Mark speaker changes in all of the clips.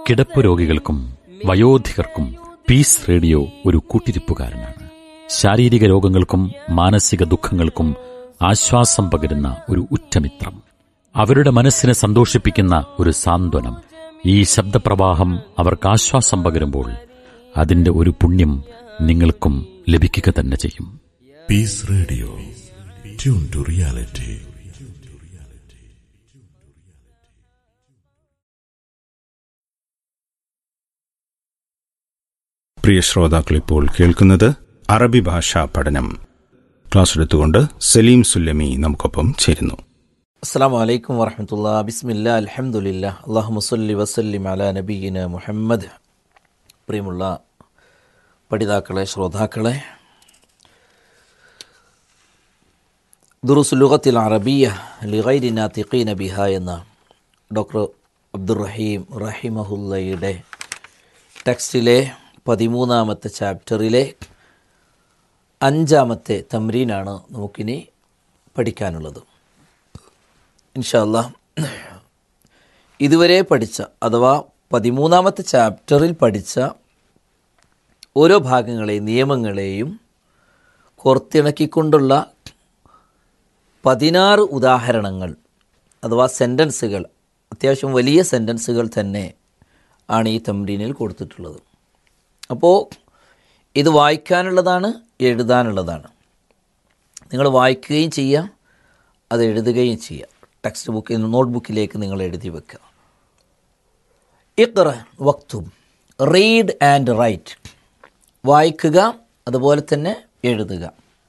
Speaker 1: കിടപ്പ് രോഗികൾക്കും വയോധികർക്കും piece radio ഒരു കൂട്ടിരിപ്പുകാരനാണ് ശാരീരിക രോഗങ്ങൾക്കും മാനസിക ദുഃഖങ്ങൾക്കും ആശ്വാസം പകരുന്ന ഒരു ഉറ്റമിത്രം അവരുടെ മനസ്സിനെ സന്തോഷിപ്പിക്കുന്ന ഒരു സാന്ത്വനം ഈ ശബ്ദപ്രവാഹം അവർക്ക് ആശ്വാസം പകരുമ്പോൾ അതിന്റെ ഒരു പുണ്യം നിങ്ങൾക്കും ലഭിക്കുക തന്നെ ചെയ്യും
Speaker 2: Peace Radio. Tune to reality.
Speaker 3: പ്രിയ ശ്രോതാക്കൾ ഇപ്പോൾ കേൾക്കുന്നത് അറബി ഭാഷാ പഠനം ക്ലാസ് എടുത്തുകൊണ്ട് സലീം സുല്ലമി നമുക്കൊപ്പം ചേരുന്നു
Speaker 4: അസ്സാം വലൈക്കും വറഹമത്തുള്ള ബിസ്മില്ല അലഹമുല്ല അള്ളാഹു മുസല്ലി വസല്ലിം അല നബീന മുഹമ്മദ് പ്രിയമുള്ള പഠിതാക്കളെ ശ്രോതാക്കളെ ദുറുസുലുഖത്തിൽ അറബിയ ലിഗൈരി നാത്തിഖീന ബിഹ എന്ന ഡോക്ടർ അബ്ദുറഹീം റഹിമഹുല്ലയുടെ ടെക്സ്റ്റിലെ പതിമൂന്നാമത്തെ ചാപ്റ്ററിലെ അഞ്ചാമത്തെ തമ്രീനാണ് നമുക്കിനി പഠിക്കാനുള്ളത് ഇൻഷല്ല ഇതുവരെ പഠിച്ച അഥവാ പതിമൂന്നാമത്തെ ചാപ്റ്ററിൽ പഠിച്ച ഓരോ ഭാഗങ്ങളെയും നിയമങ്ങളെയും കോർത്തിണക്കിക്കൊണ്ടുള്ള പതിനാറ് ഉദാഹരണങ്ങൾ അഥവാ സെൻറ്റൻസുകൾ അത്യാവശ്യം വലിയ സെൻറ്റൻസുകൾ തന്നെ ആണ് ഈ തമ്രീനിൽ കൊടുത്തിട്ടുള്ളത് അപ്പോൾ ഇത് വായിക്കാനുള്ളതാണ് എഴുതാനുള്ളതാണ് നിങ്ങൾ വായിക്കുകയും ചെയ്യുക അത് എഴുതുകയും ചെയ്യുക ടെക്സ്റ്റ് ബുക്കിൽ നോട്ട് ബുക്കിലേക്ക് നിങ്ങൾ എഴുതി വെക്കുക ഇഖ്റ വക്തും റീഡ് ആൻഡ് റൈറ്റ് വായിക്കുക അതുപോലെ തന്നെ എഴുതുക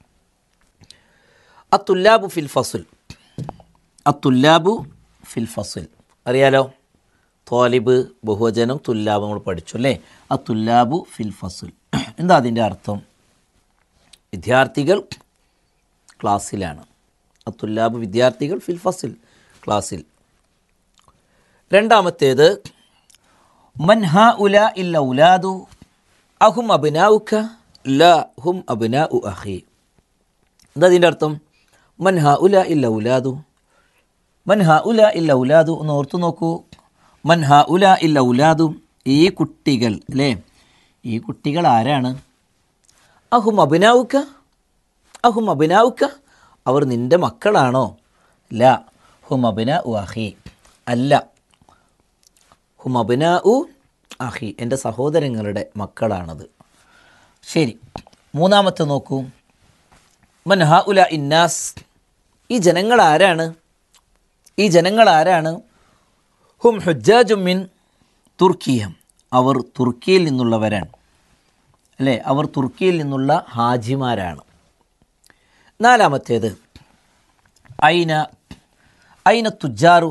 Speaker 4: അത്തുല്ലാബു ഫിൽ ഫസുൽ അത്തുല്ലാബു ഫിൽ ഫസുൽ അറിയാലോ തോലിബ് ബഹുവചനം തുല്ലാബ് നമ്മൾ പഠിച്ചു അല്ലേ അത്തുല്ലാബു ഫിൽ ഫസുൽ എന്താ അതിൻ്റെ അർത്ഥം വിദ്യാർത്ഥികൾ ക്ലാസ്സിലാണ് അത്തുല്ലാബ് വിദ്യാർത്ഥികൾ ഫിൽ ഫസിൽ ക്ലാസ്സിൽ രണ്ടാമത്തേത് മൻഹ ഉല ഇല്ല ഉലാദു അഹും അബിനാവുക്ക ല ഹും അബിന ഉ അഹി എന്താ അതിൻ്റെ അർത്ഥം മൻഹ ഉല ഇല്ല ഉലാദു മൻഹ ഉല ഇല്ല ഉലാദു ഒന്ന് ഓർത്തു നോക്കൂ മൻഹ ഉല ഇല്ല ഉലാദു ഈ കുട്ടികൾ അല്ലേ ഈ കുട്ടികൾ ആരാണ് അഹും അബിനാവുക്ക അഹും അബിനാവുക്ക അവർ നിൻ്റെ മക്കളാണോ ല ഹുമബിന ഉ അഹി അല്ല ഹുമബിന ഉ അഹി എൻ്റെ സഹോദരങ്ങളുടെ മക്കളാണത് ശരി മൂന്നാമത്തെ നോക്കൂ മൻഹ ഉല ഇന്നാസ് ഈ ജനങ്ങൾ ആരാണ് ഈ ജനങ്ങൾ ആരാണ് ഹും ഹുജാജുമിൻ തുർക്കിയ അവർ തുർക്കിയിൽ നിന്നുള്ളവരാണ് അല്ലേ അവർ തുർക്കിയിൽ നിന്നുള്ള ഹാജിമാരാണ് നാലാമത്തേത് ഐന ഐന തുജാറു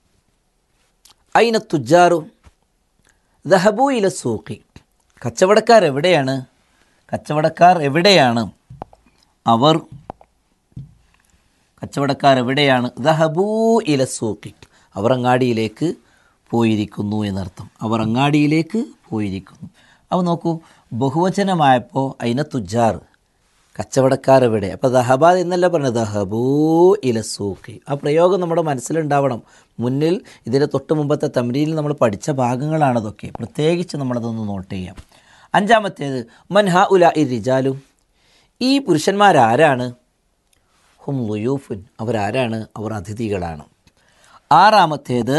Speaker 4: ഐന തുജാറു ദഹബു ഇല സൂഖി കച്ചവടക്കാർ എവിടെയാണ് കച്ചവടക്കാർ എവിടെയാണ് അവർ കച്ചവടക്കാർ എവിടെയാണ് ദഹബൂ ഇല സൂഖി അവർ അങ്ങാടിയിലേക്ക് പോയിരിക്കുന്നു എന്നർത്ഥം അവർ അങ്ങാടിയിലേക്ക് പോയിരിക്കുന്നു അപ്പോൾ നോക്കൂ ബഹുവചനമായപ്പോൾ അയിന തുജാർ കച്ചവടക്കാർ എവിടെ അപ്പോൾ ദഹബാദ് എന്നല്ല പറഞ്ഞത് ദഹബൂ ഇല സൂഖി ആ പ്രയോഗം നമ്മുടെ മനസ്സിലുണ്ടാവണം മുന്നിൽ ഇതിൻ്റെ തൊട്ട് മുമ്പത്തെ തമ്രിയിൽ നമ്മൾ പഠിച്ച ഭാഗങ്ങളാണതൊക്കെ പ്രത്യേകിച്ച് നമ്മളതൊന്ന് നോട്ട് ചെയ്യാം അഞ്ചാമത്തേത് മൻഹ ഉല ഇ റിജാലു ഈ പുരുഷന്മാരാരാണ് ഹും ലുയൂഫുൻ അവരാരാണ് അവർ അതിഥികളാണ് ആറാമത്തേത്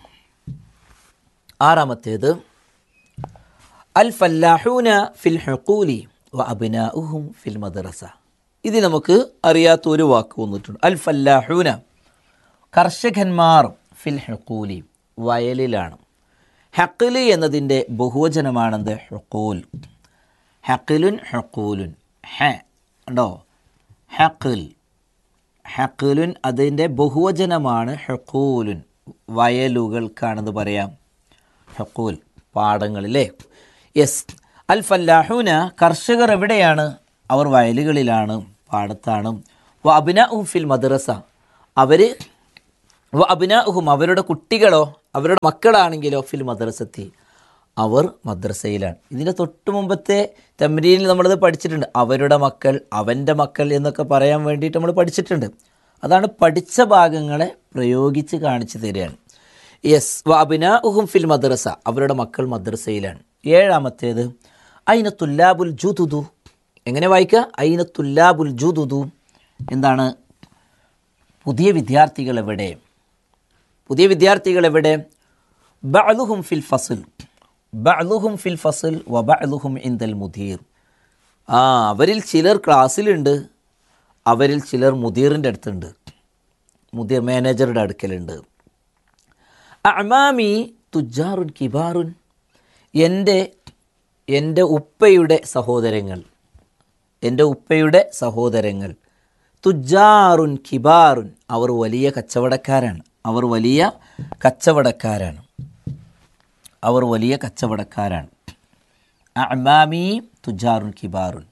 Speaker 4: ആറാമത്തേത് അൽ ഫല്ലാഹൂന ഫിൽ ഹുക്കൂലി വ അബിനാഉഹും ഫിൽ മദ്രസ ഇത് നമുക്ക് അറിയാത്ത ഒരു വാക്ക് വന്നിട്ടുണ്ട് അൽ ഫല്ലാഹൂന കർഷകന്മാർ ഫിൽ ഹുക്കൂലി വയലിലാണ് ഹക്കില് എന്നതിൻ്റെ ബഹുവചനമാണെന്ത് ഹുക്കൂൽ ഹക്കിലുൻ ഹുക്കൂലുൻ ഹ ഉണ്ടോ ഹക്കിൽ ഹക്കിലുൻ അതിൻ്റെ ബഹുവചനമാണ് ഹക്കൂലുൻ വയലുകൾക്കാണെന്ന് പറയാം ഹക്കൂൽ പാടങ്ങളിലെ യെസ് അൽ ഫല്ലാഹൂന കർഷകർ എവിടെയാണ് അവർ വയലുകളിലാണ് പാടത്താണ് വ അബിന ഫിൽ മദ്രസ അവർ വ അബിന അവരുടെ കുട്ടികളോ അവരുടെ മക്കളാണെങ്കിലോ ഫിൽ മദ്രസത്തി അവർ മദ്രസയിലാണ് ഇതിൻ്റെ തൊട്ട് മുമ്പത്തെ തമ്രീനിൽ നമ്മളത് പഠിച്ചിട്ടുണ്ട് അവരുടെ മക്കൾ അവൻ്റെ മക്കൾ എന്നൊക്കെ പറയാൻ വേണ്ടിയിട്ട് നമ്മൾ പഠിച്ചിട്ടുണ്ട് അതാണ് പഠിച്ച ഭാഗങ്ങളെ പ്രയോഗിച്ച് കാണിച്ചു തരികയാണ് യെസ് വഅബിനാ ഉഹും ഫിൽ മദ്രസ അവരുടെ മക്കൾ മദ്രസയിലാണ് ഏഴാമത്തേത് ഐന തുല്ലാബുൽ ജുദുദു എങ്ങനെ വായിക്കുക ഐന തുല്ലാബുൽ ജുദുദു എന്താണ് പുതിയ വിദ്യാർത്ഥികൾ എവിടെ പുതിയ വിദ്യാർത്ഥികൾ എവിടെ ബഅലുഹും ഫിൽ ഫസിൽ ബഅലുഹും ഫിൽ ഫസിൽ വ ബഅലുഹും ഇൻദൽ മുദീർ ആ അവരിൽ ചിലർ ക്ലാസ്സിലുണ്ട് അവരിൽ ചിലർ മുദീറിൻ്റെ അടുത്തുണ്ട് മുദീർ മാനേജറുടെ അടുക്കലുണ്ട് അമാമി തുജാറുൻ കിബാറുൻ എൻ്റെ എൻ്റെ ഉപ്പയുടെ സഹോദരങ്ങൾ എൻ്റെ ഉപ്പയുടെ സഹോദരങ്ങൾ തുജാറുൻ കിബാറുൻ അവർ വലിയ കച്ചവടക്കാരാണ് അവർ വലിയ കച്ചവടക്കാരാണ് അവർ വലിയ കച്ചവടക്കാരാണ് അമാമി തുജാറുൻ കിബാറുൻ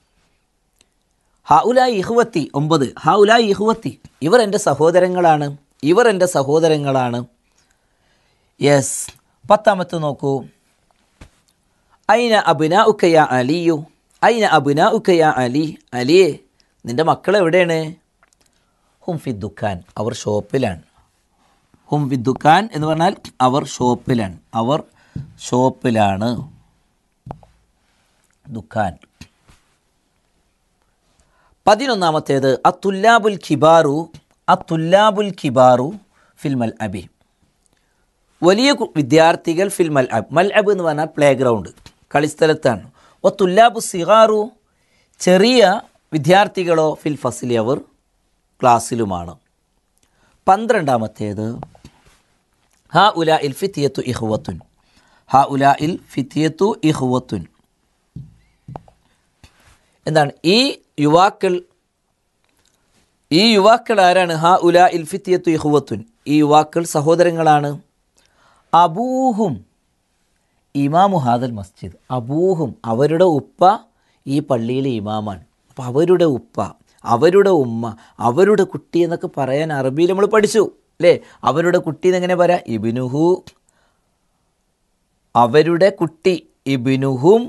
Speaker 4: ഹൗലായി ഇഹുവത്തി ഒമ്പത് ഹൗലായി ഇഹുവത്തി ഇവർ എൻ്റെ സഹോദരങ്ങളാണ് ഇവർ എൻ്റെ സഹോദരങ്ങളാണ് യെസ് പത്താമത്തെ നോക്കൂ അയിന അബുന ഉക്കയ അലിയു അയിന അബുന ഉക്കയ അലി അലിയെ നിൻ്റെ മക്കൾ എവിടെയാണ് ഹും ഫി ദുഖാൻ അവർ ഷോപ്പിലാണ് ഹും ഫി ദുഖാൻ എന്ന് പറഞ്ഞാൽ അവർ ഷോപ്പിലാണ് അവർ ഷോപ്പിലാണ് ദുഖാൻ പതിനൊന്നാമത്തേത് അത്തുല്ലാബുൽ ഖിബാറു അത്തുല്ലാബുൽ ഖിബാറു ഫിൽമൽ അബി വലിയ കു- വിദ്യാർത്ഥികൾ ഫിൽ മൽ അബ് മൽ അബ് എന്ന് പറഞ്ഞാൽ പ്ലേ ഗ്രൗണ്ട് കളിസ്ഥലത്താണ് ഒ തുല്ലാബു സിഹാറു ചെറിയ വിദ്യാർത്ഥികളോ ഫിൽ ഫസിലി അവർ ക്ലാസ്സിലുമാണ് പന്ത്രണ്ടാമത്തേത് ഹ ഉല ഇൽ ഫിത്തിയത്തു ഇഹുവത്തുൻ ഹ ഉല ഇൽ ഫിത്തിയത്തു ഇഹുവത്തുൻ എന്താണ് ഈ യുവാക്കൾ ഈ യുവാക്കൾ ആരാണ് ഹ ഉല ഇൽ ഫിത്തിയത്തു ഇഹുവത്തുൻ ഈ യുവാക്കൾ സഹോദരങ്ങളാണ് അബൂഹും ഇമാമു ഹാദൽ മസ്ജിദ് അബൂഹും അവരുടെ ഉപ്പ ഈ പള്ളിയിലെ ഇമാമാണ് അപ്പോൾ അവരുടെ ഉപ്പ അവരുടെ ഉമ്മ അവരുടെ കുട്ടി എന്നൊക്കെ പറയാൻ അറബിയിൽ നമ്മൾ പഠിച്ചു അല്ലേ അവരുടെ കുട്ടി എന്നെങ്ങനെ പറയാം ഇബിനുഹു അവരുടെ കുട്ടി ഇബിനുഹും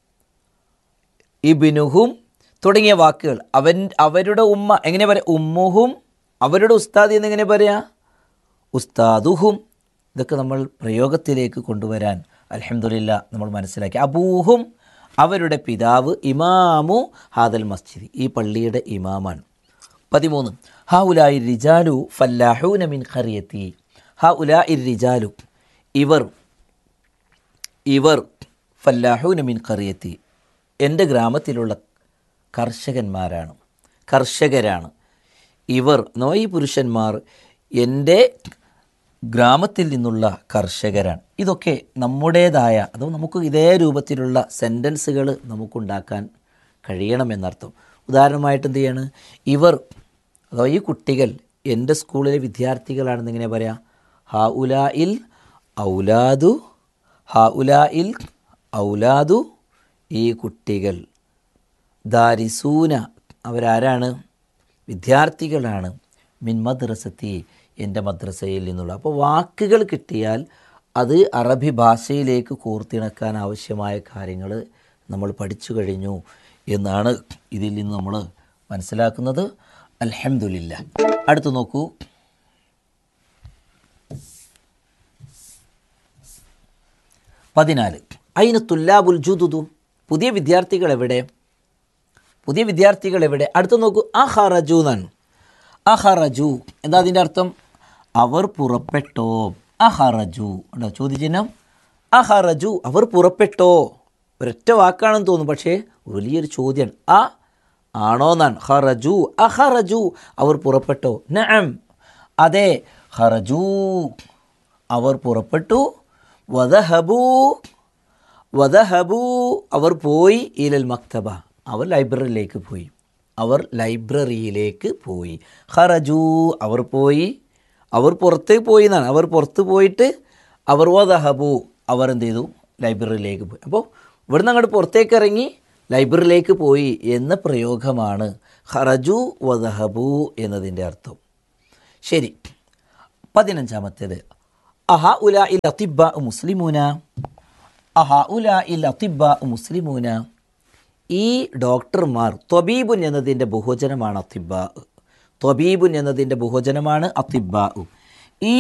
Speaker 4: ഇബിനുഹും തുടങ്ങിയ വാക്കുകൾ അവൻ അവരുടെ ഉമ്മ എങ്ങനെ പറയാം ഉമ്മുഹും അവരുടെ ഉസ്താദ് എന്നെങ്ങനെ പറയാ ഉസ്താദുഹും ഇതൊക്കെ നമ്മൾ പ്രയോഗത്തിലേക്ക് കൊണ്ടുവരാൻ അലഹമുല്ല നമ്മൾ മനസ്സിലാക്കി അബൂഹും അവരുടെ പിതാവ് ഇമാമു ഹാദൽ മസ്ജിദ് ഈ പള്ളിയുടെ ഇമാമാണ് പതിമൂന്ന് ഹ ഉലായി റിജാലു ഫല്ലാഹൂന മിൻ ഖറിയത്തി ഹ ഉലായി റിജാലു ഇവർ ഇവർ ഫല്ലാഹൂന മിൻ ഖറിയത്തി എൻ്റെ ഗ്രാമത്തിലുള്ള കർഷകന്മാരാണ് കർഷകരാണ് ഇവർ എന്നോ ഈ പുരുഷന്മാർ എൻ്റെ ഗ്രാമത്തിൽ നിന്നുള്ള കർഷകരാണ് ഇതൊക്കെ നമ്മുടേതായ അതോ നമുക്ക് ഇതേ രൂപത്തിലുള്ള സെൻറ്റൻസുകൾ നമുക്കുണ്ടാക്കാൻ കഴിയണമെന്നർത്ഥം ഉദാഹരണമായിട്ട് എന്ത് ചെയ്യാണ് ഇവർ അഥവാ ഈ കുട്ടികൾ എൻ്റെ സ്കൂളിലെ വിദ്യാർത്ഥികളാണെന്ന് ഇങ്ങനെ പറയാം ഹ ഉലാ ഇൽ ഔലാദു ഹ ഉലാ ഇൽ ഔലാദു ഈ കുട്ടികൾ ദാരിസൂന അവരാരാണ് വിദ്യാർത്ഥികളാണ് മിൻ മദ്രസത്തി എൻ്റെ മദ്രസയിൽ നിന്നുള്ള അപ്പോൾ വാക്കുകൾ കിട്ടിയാൽ അത് അറബി ഭാഷയിലേക്ക് കോർത്തിണക്കാൻ ആവശ്യമായ കാര്യങ്ങൾ നമ്മൾ പഠിച്ചു കഴിഞ്ഞു എന്നാണ് ഇതിൽ നിന്ന് നമ്മൾ മനസ്സിലാക്കുന്നത് അൽഹംദുലില്ല അടുത്ത് നോക്കൂ പതിനാല് അയിന് തുല്ലാബുൽ ജുദുദു പുതിയ വിദ്യാർത്ഥികൾ എവിടെ പുതിയ വിദ്യാർത്ഥികൾ എവിടെ അടുത്ത് നോക്കൂ അഹറജു എന്നാണ് അഹറജു എന്താ അതിൻ്റെ അർത്ഥം അവർ പുറപ്പെട്ടോ അഹറജു ഉണ്ടോ ചോദ്യചിഹ്നം അഹറജു അവർ പുറപ്പെട്ടോ ഒരൊറ്റ വാക്കാണെന്ന് തോന്നുന്നു പക്ഷേ വലിയൊരു ചോദ്യമാണ് അ ആണോ എന്നാണ് ഹറജു അഹറജു അവർ പുറപ്പെട്ടോ നഅം അതെ ഹറജു അവർ പുറപ്പെട്ടു വദഹബു വദഹബു അവർ പോയി ഇലൽ മക്തബ അവർ ലൈബ്രറിയിലേക്ക് പോയി അവർ ലൈബ്രറിയിലേക്ക് പോയി ഹറജു അവർ പോയി അവർ പുറത്തേക്ക് പോയി എന്നാണ് അവർ പുറത്ത് പോയിട്ട് അവർ വദഹബു അവർ എന്ത് ചെയ്തു ലൈബ്രറിയിലേക്ക് പോയി അപ്പോൾ ഇവിടുന്ന് അങ്ങോട്ട് പുറത്തേക്ക് ഇറങ്ങി ലൈബ്രറിയിലേക്ക് പോയി എന്ന പ്രയോഗമാണ് ഹറജു വദഹബു എന്നതിൻ്റെ അർത്ഥം ശരി പതിനഞ്ചാമത്തേത് അഹ ഉല ഇൽ അത്തിബ മുസ്ലിമൂന അഹ ഉല ഇൽ അത്തിബ മുസ്ലിമൂന ഈ ഡോക്ടർമാർ ത്വബീബുൻ എന്നതിൻ്റെ ബഹുവചനമാണ് അത്തിബ ത്വബീബുൻ എന്നതിൻ്റെ ബഹുവചനമാണ് അത്തിബ ഈ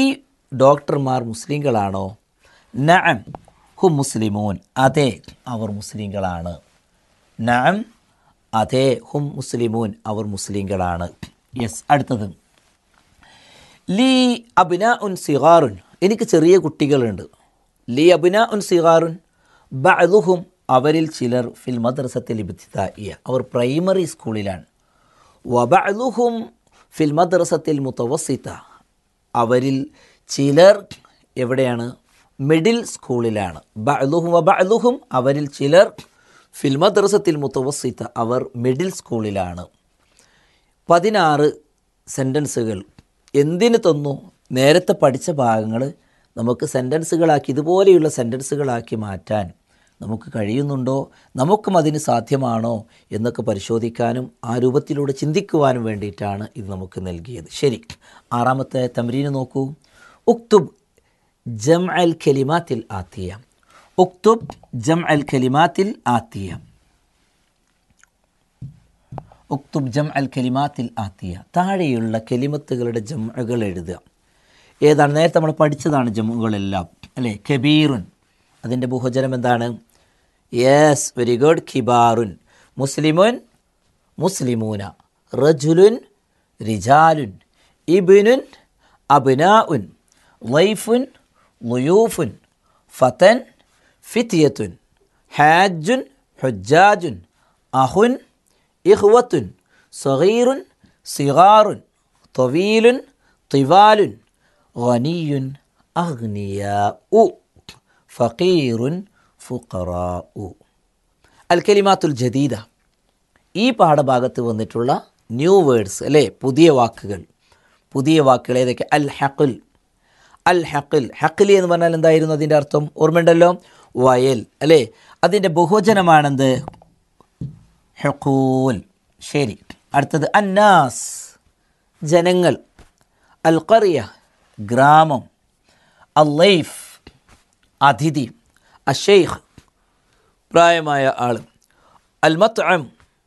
Speaker 4: ഡോക്ടർമാർ മുസ്ലിങ്ങളാണോ നഅം ഹും മുസ്ലിമൂൻ അതെ അവർ മുസ്ലിങ്ങളാണ് നഅം അതെ ഹും മുസ്ലിമൂൻ അവർ മുസ്ലിങ്ങളാണ് യെസ് അടുത്തത് ലീ അബിന ഉൻ സിഗാറുൻ എനിക്ക് ചെറിയ കുട്ടികളുണ്ട് ലീ അബിന ഉൻ സിഗാറുൻ ബഅലുഹും അവരിൽ ചിലർ ഫിൽ മദ്രസത്തിൽ ഇബ്തിദായിയ അവർ പ്രൈമറി സ്കൂളിലാണ് വബഅലുഹും ഫിൽ മദ്രസത്തിൽ മുത്തവസിത്ത അവരിൽ ചിലർ എവിടെയാണ് മിഡിൽ സ്കൂളിലാണ് ബഅലുഹും വബഅലുഹും അവരിൽ ചിലർ ഫിൽ മദ്രസത്തിൽ മുത്തവസിത്ത അവർ മിഡിൽ സ്കൂളിലാണ് പതിനാറ് സെൻറ്റൻസുകൾ എന്തിനു തന്നു നേരത്തെ പഠിച്ച ഭാഗങ്ങൾ നമുക്ക് സെൻറ്റൻസുകളാക്കി ഇതുപോലെയുള്ള സെൻറ്റൻസുകളാക്കി മാറ്റാൻ നമുക്ക് കഴിയുന്നുണ്ടോ നമുക്കും അതിന് സാധ്യമാണോ എന്നൊക്കെ പരിശോധിക്കാനും ആ രൂപത്തിലൂടെ ചിന്തിക്കുവാനും വേണ്ടിയിട്ടാണ് ഇത് നമുക്ക് നൽകിയത് ശരി ആറാമത്തെ തമ്രീന് നോക്കൂ ഉക്തുബ് ജം അൽ ഖലിമാത്തിൽ ആത്തിയ ഉക്തുബ് ജം അൽ ഖലിമാത്തിൽ ആത്തിയ ഉക്തുബ് ജം അൽ കലിമാത്തിൽ ആത്തിയ താഴെയുള്ള കെലിമത്തുകളുടെ ജംഅകൾ എഴുതുക ഏതാണ് നേരത്തെ നമ്മൾ പഠിച്ചതാണ് ജമ്മുകളെല്ലാം അല്ലേ കബീറുൻ അതിൻ്റെ ബഹുജനം എന്താണ് യെസ് വെരി ഗുഡ് ഖിബാറുൻ മുസ്ലിമുൻ മുസ്ലിമൂന റജുലുൻ റിജാലുൻ ഇബിനുൻ അബ്നാഉൻ ലൈഫുൻ ലുയൂഫുൻ ഫതൻ ഫിത്തിയത്തുൻ ഹാജുൻ ഹുജാജുൻ അഹുൻ ഇഹ്വത്തുൻ സഗീറുൻ സിഗാറുൻ തൊവീലുൻ തിവാലുൻ ഗനിയുൻ അഗ്നിയാഉ ഫഖീറുൻ ഫുഖറാഉ അൽ കലിമാത്തുൽ ജദീദ ഈ പാഠഭാഗത്ത് വന്നിട്ടുള്ള ന്യൂ വേർഡ്സ് അല്ലേ പുതിയ വാക്കുകൾ പുതിയ വാക്കുകൾ ഏതൊക്കെ അൽ ഹഖുൽ അൽ ഹഖിൽ ഹഖിലി എന്ന് പറഞ്ഞാൽ എന്തായിരുന്നു അതിൻ്റെ അർത്ഥം ഓർമ്മയുണ്ടല്ലോ വയൽ അല്ലേ അതിൻ്റെ ബഹുവചനമാണെന്ത് ഹെക്കൂൽ ശരി അടുത്തത് അന്നാസ് ജനങ്ങൾ അൽ ഖറിയ ഗ്രാമം അൽ ലൈഫ് അതിഥി അഷെയ്ഖ് പ്രായമായ ആൾ അൽ മത്അം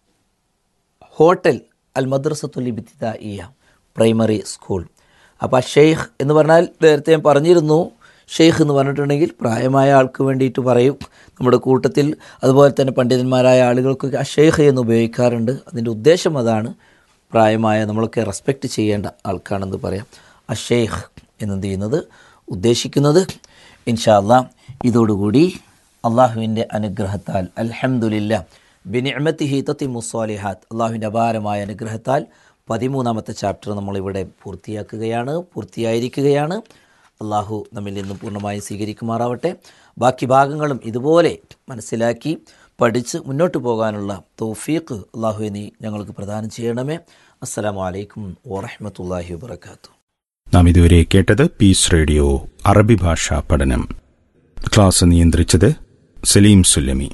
Speaker 4: ഹോട്ടൽ അൽ മദ്രസത്തുൽ ഇബ്തിദായിയ പ്രൈമറി സ്കൂൾ അപ്പോൾ ഷെയ്ഖ് എന്ന് പറഞ്ഞാൽ നേരത്തെ ഞാൻ പറഞ്ഞിരുന്നു ഷെയ്ഖ് എന്ന് പറഞ്ഞിട്ടുണ്ടെങ്കിൽ പ്രായമായ ആൾക്ക് വേണ്ടിയിട്ട് പറയും നമ്മുടെ കൂട്ടത്തിൽ അതുപോലെ തന്നെ പണ്ഡിതന്മാരായ ആളുകൾക്കൊക്കെ ആ ഷെയ്ഖ് എന്ന് ഉപയോഗിക്കാറുണ്ട് അതിൻ്റെ ഉദ്ദേശം അതാണ് പ്രായമായ നമ്മളൊക്കെ റെസ്പെക്റ്റ് ചെയ്യേണ്ട ആൾക്കാണെന്ന് പറയാം ആ ഷെയ്ഖ് എന്നെന്ത് ചെയ്യുന്നത് ഉദ്ദേശിക്കുന്നത് ഇൻഷാല്ല ഇതോടുകൂടി അള്ളാഹുവിൻ്റെ അനുഗ്രഹത്താൽ അൽഹംദുലില്ല ബിനിഅമത്തിഹി തത്തി മുസ്വാലിഹാത്ത് അള്ളാഹുവിൻ്റെ അപാരമായ അനുഗ്രഹത്താൽ പതിമൂന്നാമത്തെ ചാപ്റ്റർ നമ്മളിവിടെ പൂർത്തിയാക്കുകയാണ് പൂർത്തിയായിരിക്കുകയാണ് അള്ളാഹു നമ്മിൽ നിന്നും പൂർണ്ണമായും സ്വീകരിക്കുമാറാവട്ടെ ബാക്കി ഭാഗങ്ങളും ഇതുപോലെ മനസ്സിലാക്കി പഠിച്ച് മുന്നോട്ട് പോകാനുള്ള തൗഫീഖ് അള്ളാഹു നീ ഞങ്ങൾക്ക് പ്രദാനം ചെയ്യണമേ അസ്സലാമു അലൈക്കും വറഹ്മത്തുള്ളാഹി വബർക്കാത്തു
Speaker 3: നാം ഇതുവരെ കേട്ടത് പീസ് റേഡിയോ അറബി ഭാഷാ പഠനം ക്ലാസ് നിയന്ത്രിച്ചത് സലീം സുല്ലമി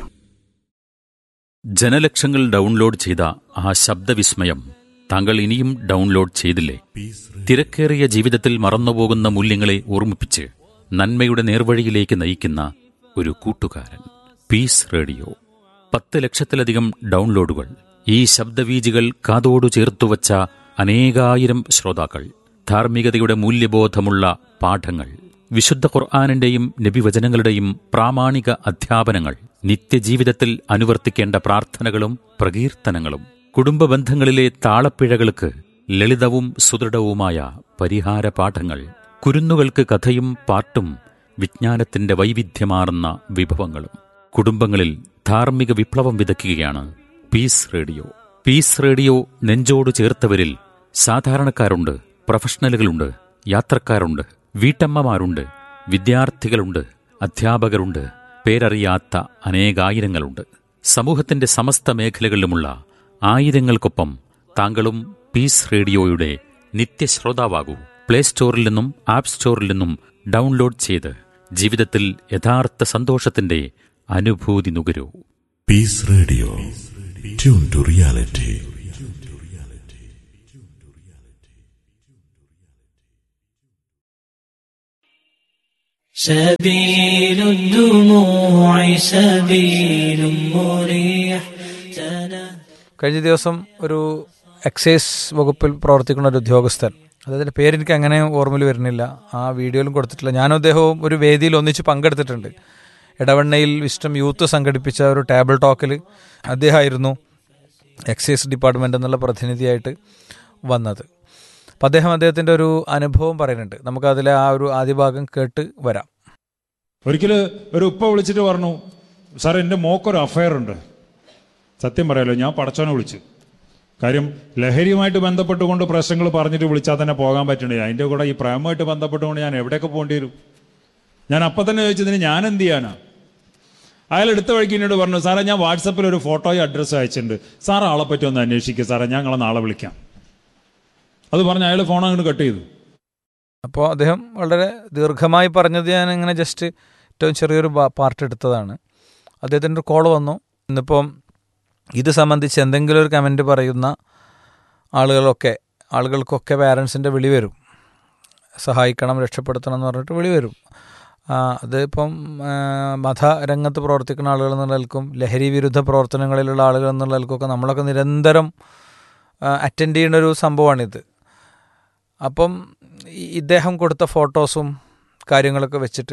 Speaker 1: ജനലക്ഷങ്ങൾ ഡൗൺലോഡ് ചെയ്ത ആ ശബ്ദവിസ്മയം താങ്കൾ ഇനിയും ഡൗൺലോഡ് ചെയ്തില്ലേ തിരക്കേറിയ ജീവിതത്തിൽ മറന്നുപോകുന്ന മൂല്യങ്ങളെ ഓർമ്മിപ്പിച്ച് നന്മയുടെ നേർവഴിയിലേക്ക് നയിക്കുന്ന ഒരു കൂട്ടുകാരൻ പീസ് റേഡിയോ പത്ത് ലക്ഷത്തിലധികം ഡൗൺലോഡുകൾ ഈ ശബ്ദവീജികൾ കാതോടു ചേർത്തുവച്ച അനേകായിരം ശ്രോതാക്കൾ ധാർമ്മികതയുടെ മൂല്യബോധമുള്ള പാഠങ്ങൾ വിശുദ്ധ ഖുർആാനിന്റെയും നബിവചനങ്ങളുടെയും പ്രാമാണിക അധ്യാപനങ്ങൾ നിത്യജീവിതത്തിൽ അനുവർത്തിക്കേണ്ട പ്രാർത്ഥനകളും പ്രകീർത്തനങ്ങളും കുടുംബ ബന്ധങ്ങളിലെ താളപ്പിഴകൾക്ക് ലളിതവും സുദൃഢവുമായ പരിഹാര പാഠങ്ങൾ കുരുന്നുകൾക്ക് കഥയും പാട്ടും വിജ്ഞാനത്തിന്റെ വൈവിധ്യമാർന്ന വിഭവങ്ങളും കുടുംബങ്ങളിൽ ധാർമ്മിക വിപ്ലവം വിതയ്ക്കുകയാണ് പീസ് റേഡിയോ പീസ് റേഡിയോ നെഞ്ചോട് ചേർത്തവരിൽ സാധാരണക്കാരുണ്ട് പ്രൊഫഷണലുകളുണ്ട് യാത്രക്കാരുണ്ട് വീട്ടമ്മമാരുണ്ട് വിദ്യാർത്ഥികളുണ്ട് അധ്യാപകരുണ്ട് പേരറിയാത്ത അനേകായിരങ്ങളുണ്ട് സമൂഹത്തിന്റെ സമസ്ത മേഖലകളിലുമുള്ള ആയിരങ്ങൾക്കൊപ്പം താങ്കളും പീസ് റേഡിയോയുടെ നിത്യശ്രോതാവാകൂ പ്ലേ സ്റ്റോറിൽ നിന്നും ആപ്പ് സ്റ്റോറിൽ നിന്നും ഡൗൺലോഡ് ചെയ്ത് ജീവിതത്തിൽ യഥാർത്ഥ സന്തോഷത്തിന്റെ അനുഭൂതി നുകരൂ
Speaker 2: Peace Radio. Tune to reality.
Speaker 5: سبيل الدموع سبيل مريح تنا
Speaker 6: കഴിഞ്ഞ ദിവസം ഒരു എക്സൈസ് വകുപ്പിൽ പ്രവർത്തിക്കുന്ന ഒരു ഉദ്യോഗസ്ഥൻ അദ്ദേഹത്തിൻ്റെ പേരെനിക്ക് അങ്ങനെ ഓർമ്മയിൽ വരുന്നില്ല ആ വീഡിയോയിലും കൊടുത്തിട്ടില്ല ഞാനും അദ്ദേഹവും ഒരു വേദിയിൽ ഒന്നിച്ച് പങ്കെടുത്തിട്ടുണ്ട് ഇടവണ്ണയിൽ വിസ്റ്റം യൂത്ത് സംഘടിപ്പിച്ച ഒരു ടേബിൾ ടോക്കിൽ അദ്ദേഹമായിരുന്നു എക്സൈസ് ഡിപ്പാർട്ട്മെൻ്റ് എന്നുള്ള പ്രതിനിധിയായിട്ട് വന്നത് അപ്പം അദ്ദേഹം അദ്ദേഹത്തിൻ്റെ ഒരു അനുഭവം പറയുന്നുണ്ട് നമുക്കതിലെ ആ ഒരു ആദ്യ ഭാഗം കേട്ട് വരാം
Speaker 7: ഒരിക്കൽ ഒരു ഉപ്പ വിളിച്ചിട്ട് പറഞ്ഞു സാർ എൻ്റെ മോക്കൊരു അഫയർ ഉണ്ട് സത്യം പറയാലോ ഞാൻ പടച്ചോനെ വിളിച്ചു കാര്യം ലഹരിയുമായിട്ട് ബന്ധപ്പെട്ടുകൊണ്ട് പ്രശ്നങ്ങൾ പറഞ്ഞിട്ട് വിളിച്ചാൽ തന്നെ പോകാൻ പറ്റണില്ല അതിൻ്റെ കൂടെ ഈ പ്രേമമായിട്ട് ബന്ധപ്പെട്ടുകൊണ്ട് ഞാൻ എവിടെയൊക്കെ പോകേണ്ടി വരും ഞാൻ അപ്പം തന്നെ ചോദിച്ചതിന് ഞാൻ എന്ത് ചെയ്യാനാ അയാൾ എടുത്ത വഴിക്ക് എന്നോട് പറഞ്ഞു സാറേ ഞാൻ വാട്സപ്പിൽ ഒരു ഫോട്ടോയും അഡ്രസ്സും അയച്ചിട്ടുണ്ട് സാർ ആളെ പറ്റി ഒന്ന് അന്വേഷിക്കുക സാറേ ഞങ്ങളെ നാളെ വിളിക്കാം അത് പറഞ്ഞ് അയാൾ ഫോൺ അങ്ങോട്ട് കട്ട് ചെയ്തു
Speaker 6: അപ്പോൾ അദ്ദേഹം വളരെ ദീർഘമായി പറഞ്ഞത് ഞാൻ ഇങ്ങനെ ജസ്റ്റ് ഏറ്റവും ചെറിയൊരു പാ- പാർട്ട് എടുത്തതാണ് അദ്ദേഹത്തിൻ്റെ ഒരു കോൾ വന്നു ഇന്നിപ്പം ഇത് സംബന്ധിച്ച് എന്തെങ്കിലും ഒരു കമൻറ്റ് പറയുന്ന ആളുകളൊക്കെ ആളുകൾക്കൊക്കെ പാരൻസിൻ്റെ വിളി വരും സഹായിക്കണം രക്ഷപ്പെടുത്തണം എന്ന് പറഞ്ഞിട്ട് വിളി വരും ആ, അതിപ്പം ആ, മതരംഗത്ത് പ്രവർത്തിക്കുന്ന ആളുകൾ എന്നുള്ള നിലക്കും ലഹരി വിരുദ്ധ പ്രവർത്തനങ്ങളിലുള്ള ആളുകൾ എന്നുള്ള നിലക്കൊക്കെ നമ്മളൊക്കെ നിരന്തരം അറ്റൻഡ് ചെയ്യുന്ന ഒരു സംഭവമാണിത് അപ്പം ഈ ഇദ്ദേഹം കൊടുത്ത ഫോട്ടോസും കാര്യങ്ങളൊക്കെ വെച്ചിട്ട്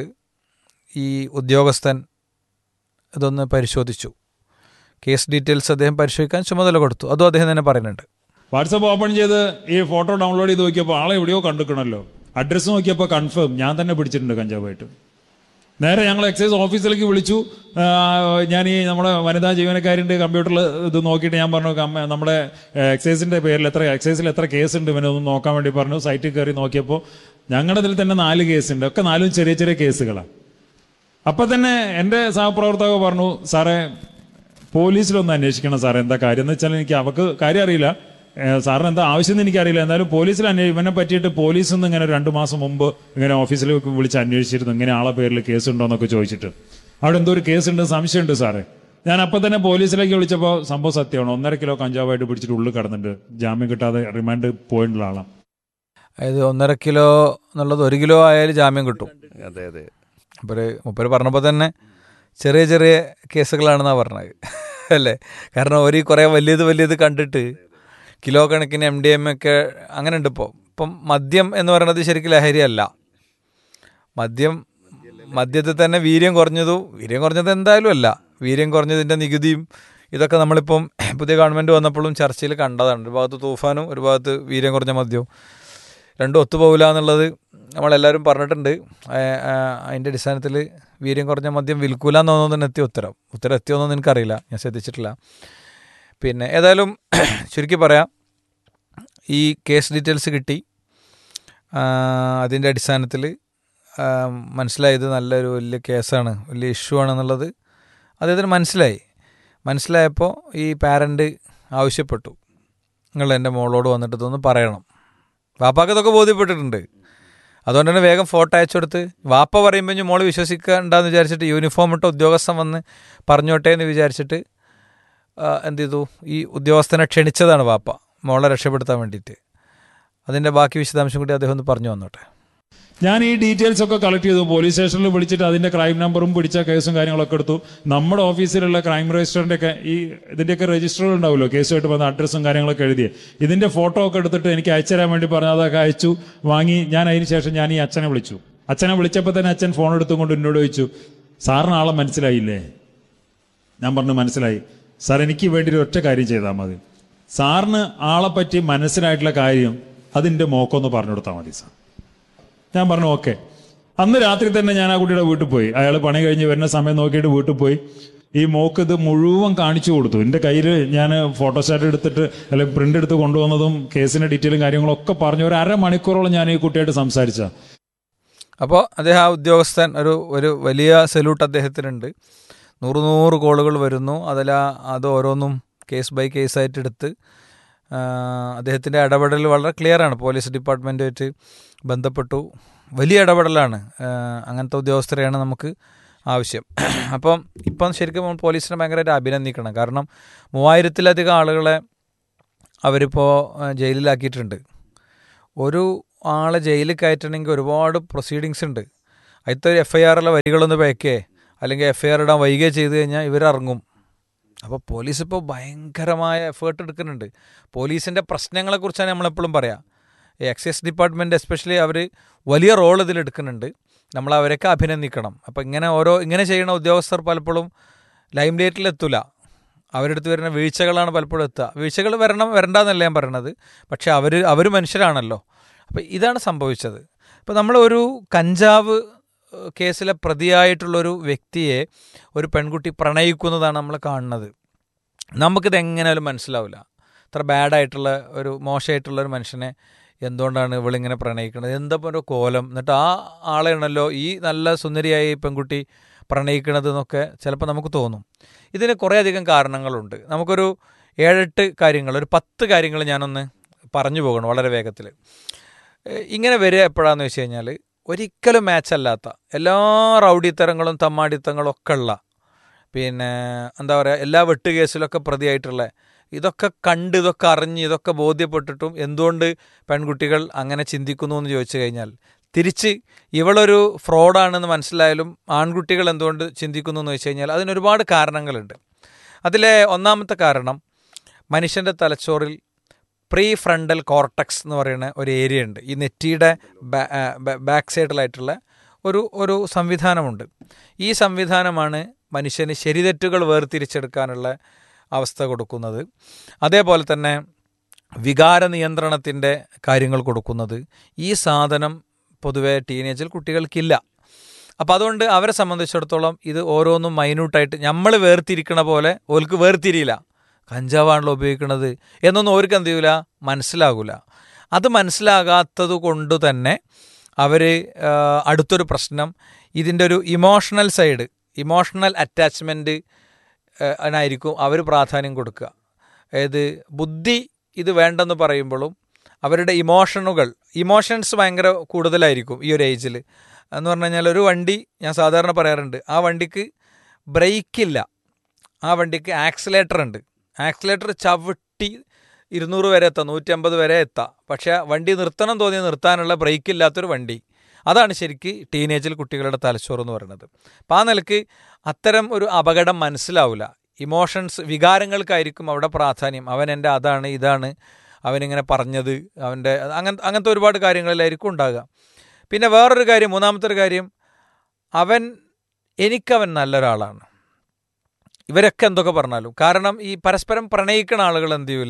Speaker 6: ഈ ഉദ്യോഗസ്ഥൻ ഇതൊന്ന് പരിശോധിച്ചു കേസ് ഡീറ്റെയിൽസ് അദ്ദേഹം പരിശോധിക്കാൻ ചുമതല കൊടുത്തു അതും അദ്ദേഹം തന്നെ പറയുന്നുണ്ട്
Speaker 7: വാട്സപ്പ് ഓപ്പൺ ചെയ്ത് ഈ ഫോട്ടോ ഡൗൺലോഡ് ചെയ്ത് നോക്കിയപ്പോൾ ആളെ എവിടെയോ കണ്ടിക്കണല്ലോ അഡ്രസ്സ് നോക്കിയപ്പോൾ കൺഫേം ഞാൻ തന്നെ പിടിച്ചിട്ടുണ്ട് കഞ്ചാവായിട്ട് നേരെ ഞങ്ങൾ എക്സൈസ് ഓഫീസിലേക്ക് വിളിച്ചു ആ, ഞാൻ ഈ നമ്മുടെ വനിതാ ജീവനക്കാരിൻ്റെ കമ്പ്യൂട്ടറിൽ ഇത് നോക്കിയിട്ട് ഞാൻ പറഞ്ഞു കമ്മ- നമ്മുടെ എക്സൈസിൻ്റെ പേരിൽ എത്ര എക്സൈസിൽ എത്ര കേസ് ഉണ്ട് ഇവനെ ഒന്ന് നോക്കാൻ വേണ്ടി പറഞ്ഞു സൈറ്റിൽ കയറി നോക്കിയപ്പോൾ ഞങ്ങളുടെ ഇതിൽ തന്നെ നാല് കേസുണ്ട് ഒക്കെ നാലും ചെറിയ ചെറിയ കേസുകളാണ് അപ്പൊ തന്നെ എൻ്റെ സഹപ്രവർത്തക പറഞ്ഞു സാറേ പോലീസിലൊന്ന് അന്വേഷിക്കണം സാറേ എന്താ കാര്യം എന്ന് വെച്ചാൽ എനിക്ക് അവക്ക് കാര്യം അറിയില്ല ഏഹ് സാറിന് എന്താ ആവശ്യം എന്ന് എനിക്കറിയില്ല എന്തായാലും പോലീസിൽ അന്വേഷി ഇവനെ പറ്റിയിട്ട് പോലീസിൽ നിന്ന് ഇങ്ങനെ രണ്ട് മാസം മുമ്പ് ഇങ്ങനെ ഓഫീസിലേക്ക് വിളിച്ച് അന്വേഷിച്ചിരുന്നു ഇങ്ങനെ ആളെ പേരിൽ കേസ് ഉണ്ടോ എന്നൊക്കെ ചോദിച്ചിട്ട് അവിടെ എന്തോ ഒരു കേസ് ഉണ്ട് സംശയമുണ്ട് സാറേ ഞാൻ അപ്പം തന്നെ പോലീസിലേക്ക് വിളിച്ചപ്പോൾ സംഭവം സത്യമാണ് ഒന്നര കിലോ കഞ്ചാവായിട്ട് പിടിച്ചിട്ട് ഉള്ളിൽ കിടന്നിട്ട് ജാമ്യം കിട്ടാതെ റിമാൻഡ് പോയിട്ടുള്ള ആളാണ്
Speaker 6: അതായത് ഒന്നര കിലോ എന്നുള്ളത് ഒരു കിലോ ആയാലും ജാമ്യം കിട്ടും
Speaker 8: അതെ അതെ
Speaker 6: മുപ്പര് മുപ്പര് പറഞ്ഞപ്പോൾ തന്നെ ചെറിയ ചെറിയ കേസുകളാണെന്നാണ് പറഞ്ഞത് അല്ലേ കാരണം ഒരു കുറേ വലിയത് വലിയത് കണ്ടിട്ട് കിലോ കണക്കിന് എം ഡി എം ഒക്കെ അങ്ങനെ ഉണ്ട് ഇപ്പോൾ ഇപ്പം മദ്യം എന്ന് പറയുന്നത് ശരിക്കും ലഹരിയല്ല മദ്യം മദ്യത്തിൽ തന്നെ വീര്യം കുറഞ്ഞതു വീര്യം കുറഞ്ഞത് എന്തായാലും അല്ല വീര്യം കുറഞ്ഞതിൻ്റെ നികുതിയും ഇതൊക്കെ നമ്മളിപ്പം പുതിയ ഗവൺമെൻറ് വന്നപ്പോഴും ചർച്ചയിൽ കണ്ടതാണ് ഒരു ഭാഗത്ത് തൂഫാനും ഒരു ഭാഗത്ത് വീര്യം കുറഞ്ഞ മദ്യവും രണ്ടും ഒത്തുപോകില്ല എന്നുള്ളത് നമ്മളെല്ലാവരും പറഞ്ഞിട്ടുണ്ട് ആ- ആ- അതിൻ്റെ അടിസ്ഥാനത്തിൽ വീര്യം കുറഞ്ഞ മദ്യം വിൽക്കൂല എന്നൊന്നും തന്നെ എത്തിയ ഉത്തരം ഉത്തരം എത്തിയോന്നൊന്നും എനിക്കറിയില്ല ഞാൻ ശ്രദ്ധിച്ചിട്ടില്ല പിന്നെ ഏതായാലും ചുരുക്കി പറയാം ഈ കേസ് ഡീറ്റെയിൽസ് കിട്ടി ആ, അതിൻ്റെ അടിസ്ഥാനത്തിൽ മനസ്സിലായത് നല്ലൊരു വലിയ കേസാണ് വലിയ ഇഷ്യൂ ആണെന്നുള്ളത് അദ്ദേഹത്തിന് മനസ്സിലായി മനസ്സിലായപ്പോൾ ഈ പാരൻ്റ് ആവശ്യപ്പെട്ടു നിങ്ങൾ എൻ്റെ മോളോട് വന്നിട്ട് ഇതൊന്ന് പറയണം വാപ്പാക്ക് ഇതൊക്കെ ബോധ്യപ്പെട്ടിട്ടുണ്ട് അതുകൊണ്ട് തന്നെ വേഗം ഫോട്ടോ അയച്ചു കൊടുത്ത് വാപ്പ പറയുമ്പോൾ ഇനി മോള് വിശ്വസിക്കണ്ടെന്ന് വിചാരിച്ചിട്ട് യൂണിഫോം ഇട്ട ഉദ്യോഗസ്ഥൻ വന്ന് പറഞ്ഞോട്ടെ എന്ന് വിചാരിച്ചിട്ട് ആ, എന്ത് ചെയ്തു ഈ ഉദ്യോഗസ്ഥനെ ക്ഷണിച്ചതാണ് വാപ്പ മോളെ രക്ഷപ്പെടുത്താൻ വേണ്ടിയിട്ട് അതിൻ്റെ ബാക്കി വിശദാംശം കൂടി അദ്ദേഹം ഒന്ന് പറഞ്ഞു വന്നോട്ടെ
Speaker 7: ഞാൻ ഈ ഡീറ്റെയിൽസ് ഒക്കെ കളക്ട് ചെയ്തു പോലീസ് സ്റ്റേഷനിൽ വിളിച്ചിട്ട് അതിന്റെ ക്രൈം നമ്പറും പിടിച്ച കേസും കാര്യങ്ങളൊക്കെ എടുത്തു നമ്മുടെ ഓഫീസിലുള്ള ക്രൈം രജിസ്റ്ററിന്റെ ഒക്കെ ഈ ഇതിന്റെയൊക്കെ രജിസ്റ്ററുകൾ ഉണ്ടാവുമല്ലോ കേസുമായിട്ട് വന്ന അഡ്രസ്സും കാര്യങ്ങളൊക്കെ എഴുതി ഇതിന്റെ ഫോട്ടോ ഒക്കെ എടുത്തിട്ട് എനിക്ക് അയച്ചു തരാൻ വേണ്ടി പറഞ്ഞു അതൊക്കെ അയച്ചു വാങ്ങി ഞാൻ അതിന് ശേഷം ഞാൻ ഈ അച്ഛനെ വിളിച്ചു അച്ഛനെ വിളിച്ചപ്പോൾ തന്നെ അച്ഛൻ ഫോൺ എടുത്തുകൊണ്ട് എന്നോട് ചോദിച്ചു സാറിന് ആളെ മനസ്സിലായില്ലേ ഞാൻ പറഞ്ഞു മനസ്സിലായി സാർ എനിക്ക് വേണ്ടി ഒരു ഒറ്റ കാര്യം ചെയ്താൽ മതി സാറിന് ആളെ പറ്റി മനസ്സിലായിട്ടുള്ള കാര്യം അതിൻ്റെ മോക്കൊന്ന് പറഞ്ഞു കൊടുത്താൽ മതി സാർ ഞാൻ പറഞ്ഞു ഓക്കെ അന്ന് രാത്രി തന്നെ ഞാൻ ആ കുട്ടിയുടെ വീട്ടിൽ പോയി അയാൾ പണി കഴിഞ്ഞ് വരുന്ന സമയം നോക്കിയിട്ട് വീട്ടിൽ പോയി ഈ മോക്ക് ഇത് മുഴുവൻ കാണിച്ചു കൊടുത്തു എൻ്റെ കയ്യിൽ ഞാൻ ഫോട്ടോസ്റ്റാറ്റ് എടുത്തിട്ട് അല്ലെങ്കിൽ പ്രിന്റ് എടുത്ത് കൊണ്ടുവന്നതും കേസിന്റെ ഡീറ്റെയിലും കാര്യങ്ങളും ഒക്കെ പറഞ്ഞു ഒരു അരമണിക്കൂറോളം ഞാൻ ഈ കുട്ടിയായിട്ട് സംസാരിച്ച
Speaker 6: അപ്പോൾ അദ്ദേഹം ആ ഉദ്യോഗസ്ഥൻ ഒരു ഒരു വലിയ സല്യൂട്ട് അദ്ദേഹത്തിനുണ്ട് നൂറ് നൂറ് കോളുകൾ വരുന്നു അതിൽ അത് ഓരോന്നും കേസ് ബൈ കേസായിട്ട് എടുത്ത് അദ്ദേഹത്തിൻ്റെ ഇടപെടൽ വളരെ ക്ലിയറാണ് പോലീസ് ഡിപ്പാർട്ട്മെൻറ്റുമായിട്ട് ബന്ധപ്പെട്ടു വലിയ ഇടപെടലാണ് ആ, അങ്ങനത്തെ ഉദ്യോഗസ്ഥരെയാണ് നമുക്ക് ആവശ്യം അപ്പം ഇപ്പം ശരിക്കും നമ്മൾ പോലീസിനെ ഭയങ്കരമായിട്ട് അഭിനന്ദിക്കണം കാരണം മൂവായിരത്തിലധികം ആളുകളെ അവരിപ്പോൾ ആ, ജയിലിലാക്കിയിട്ടുണ്ട് ഒരു ആളെ ജയിലിൽ കയറ്റണമെങ്കിൽ ഒരുപാട് പ്രൊസീഡിങ്സ് ഉണ്ട് അതിലത്തെ ഒരു എഫ് ഐ ആറിലെ വരികളൊന്ന് പേക്കേ അല്ലെങ്കിൽ എഫ് ഐ ആർ ഇടാൻ വൈകുകയോ ചെയ്ത് കഴിഞ്ഞാൽ ഇവരിറങ്ങും അപ്പോൾ പോലീസ് ഇപ്പോൾ ഭയങ്കരമായ എഫേർട്ട് എടുക്കുന്നുണ്ട് പോലീസിൻ്റെ പ്രശ്നങ്ങളെക്കുറിച്ചാണ് നമ്മളെപ്പോഴും പറയാം എക്സൈസ് ഡിപ്പാർട്ട്മെൻറ്റ് എസ്പെഷ്യലി അവർ വലിയ റോൾ ഇതിലെടുക്കുന്നുണ്ട് നമ്മൾ അവരൊക്കെ അഭിനന്ദിക്കണം അപ്പോൾ ഇങ്ങനെ ഓരോ ഇങ്ങനെ ചെയ്യുന്ന ഉദ്യോഗസ്ഥർ പലപ്പോഴും ലൈം ലൈറ്റിലെത്തൂല അവരുടെ അടുത്ത് വരുന്ന വീഴ്ചകളാണ് പലപ്പോഴും എത്തുക വീഴ്ചകൾ വരണം വരണ്ടെന്നല്ല ഞാൻ പറയണത് പക്ഷേ അവർ അവർ മനുഷ്യരാണല്ലോ അപ്പോൾ ഇതാണ് സംഭവിച്ചത് ഇപ്പോൾ നമ്മൾ ഒരു കഞ്ചാവ് ഏഹ്, കേസിലെ പ്രതിയായിട്ടുള്ളൊരു വ്യക്തിയെ ഒരു പെൺകുട്ടി പ്രണയിക്കുന്നതാണ് നമ്മൾ കാണുന്നത് നമുക്കിത് എങ്ങനെയാലും മനസ്സിലാവില്ല അത്ര ബാഡായിട്ടുള്ള ഒരു മോശമായിട്ടുള്ള ഒരു മനുഷ്യനെ എന്തുകൊണ്ടാണ് ഇവളിങ്ങനെ പ്രണയിക്കുന്നത് എന്താ ഇപ്പോൾ ഒരു കോലം എന്നിട്ട് ആ ആളെയാണല്ലോ ഈ നല്ല സുന്ദരിയായ ഈ പെൺകുട്ടി പ്രണയിക്കണത് എന്നൊക്കെ ചിലപ്പോൾ നമുക്ക് തോന്നും ഇതിന് കുറേയധികം കാരണങ്ങളുണ്ട് നമുക്കൊരു ഏഴെട്ട് കാര്യങ്ങൾ ഒരു പത്ത് കാര്യങ്ങൾ ഞാനൊന്ന് പറഞ്ഞു പോകണം വളരെ വേഗത്തിൽ ഏഹ് ഇങ്ങനെ വരിക എപ്പോഴാന്ന് വെച്ച് കഴിഞ്ഞാൽ ഒരിക്കലും മാച്ച് അല്ലാത്ത എല്ലാ റൗഡിത്തരങ്ങളും തമ്മാടിത്തങ്ങളും ഒക്കെ ഉള്ള പിന്നെ എന്താ പറയുക എല്ലാ വെട്ട് കേസിലൊക്കെ പ്രതിയായിട്ടുള്ള ഇതൊക്കെ കണ്ട് ഇതൊക്കെ അറിഞ്ഞ് ഇതൊക്കെ ബോധ്യപ്പെട്ടിട്ടും എന്തുകൊണ്ട് പെൺകുട്ടികൾ അങ്ങനെ ചിന്തിക്കുന്നു എന്ന് ചോദിച്ചു കഴിഞ്ഞാൽ തിരിച്ച് ഇവളൊരു ഫ്രോഡാണെന്ന് മനസ്സിലായാലും ആൺകുട്ടികൾ എന്തുകൊണ്ട് ചിന്തിക്കുന്നു എന്ന് വെച്ച് കഴിഞ്ഞാൽ അതിനൊരുപാട് കാരണങ്ങളുണ്ട് അതിലെ ഒന്നാമത്തെ കാരണം മനുഷ്യൻ്റെ തലച്ചോറിൽ പ്രീ ഫ്രണ്ടൽ കോർട്ടക്സ് എന്ന് പറയുന്ന ഒരു ഏരിയ ഉണ്ട് ഈ നെറ്റിയുടെ ബാക്ക് സൈഡിലായിട്ടുള്ള ഒരു ഒരു സംവിധാനമുണ്ട് ഈ സംവിധാനമാണ് മനുഷ്യന് ശരിതെറ്റുകൾ വേർതിരിച്ചെടുക്കാനുള്ള അവസ്ഥ കൊടുക്കുന്നത് അതേപോലെ തന്നെ വികാര നിയന്ത്രണത്തിൻ്റെ കാര്യങ്ങൾ കൊടുക്കുന്നത് ഈ സാധനം പൊതുവെ ടീനേജിൽ കുട്ടികൾക്കില്ല അപ്പോൾ അതുകൊണ്ട് അവരെ സംബന്ധിച്ചിടത്തോളം ഇത് ഓരോന്നും മൈന്യൂട്ടായിട്ട് നമ്മൾ വേർതിരിക്കണ പോലെ ഓർക്ക് വേർതിരിയില്ല കഞ്ചാവാണല്ലോ ഉപയോഗിക്കുന്നത് എന്നൊന്നും ഓർക്ക് എന്ത് ചെയ്യൂല മനസ്സിലാകൂല അത് മനസ്സിലാകാത്തത് കൊണ്ട് തന്നെ അവർ അടുത്തൊരു പ്രശ്നം ഇതിൻ്റെ ഒരു ഇമോഷണൽ സൈഡ് ഇമോഷണൽ അറ്റാച്ച്മെൻറ്റ് ആയിരിക്കും അവർ പ്രാധാന്യം കൊടുക്കുക അതായത് ബുദ്ധി ഇത് വേണ്ടെന്ന് പറയുമ്പോഴും അവരുടെ ഇമോഷനുകൾ ഇമോഷൻസ് ഭയങ്കര കൂടുതലായിരിക്കും ഈ ഒരു ഏജിൽ എന്ന് പറഞ്ഞു കഴിഞ്ഞാൽ ഒരു വണ്ടി ഞാൻ സാധാരണ പറയാറുണ്ട് ആ വണ്ടിക്ക് ബ്രേക്കില്ല ആ വണ്ടിക്ക് ആക്സിലേറ്റർ ഉണ്ട് ആക്സിലേറ്റർ ചവിട്ടി ഇരുന്നൂറ് വരെ എത്താം നൂറ്റമ്പത് വരെ എത്താം പക്ഷേ വണ്ടി നിർത്തണം തോന്നി നിർത്താനുള്ള ബ്രേക്ക് ഇല്ലാത്തൊരു വണ്ടി അതാണ് ശരിക്ക് ടീനേജിൽ കുട്ടികളുടെ തലച്ചോറ് എന്ന് പറയുന്നത് അപ്പം ആ നിലക്ക് അത്തരം ഒരു അപകടം മനസ്സിലാവില്ല ഇമോഷൻസ് വികാരങ്ങൾക്കായിരിക്കും അവിടെ പ്രാധാന്യം അവൻ എൻ്റെ അതാണ് ഇതാണ് അവനിങ്ങനെ പറഞ്ഞത് അവൻ്റെ അങ്ങനെ അങ്ങനത്തെ ഒരുപാട് കാര്യങ്ങളിലായിരിക്കും ഉണ്ടാകുക പിന്നെ വേറൊരു കാര്യം മൂന്നാമത്തെ ഒരു കാര്യം അവൻ എനിക്കവൻ നല്ലൊരാളാണ് ഇവരൊക്കെ എന്തൊക്കെ പറഞ്ഞാലും കാരണം ഈ പരസ്പരം പ്രണയിക്കുന്ന ആളുകൾ എന്ത് ചെയ്യൂല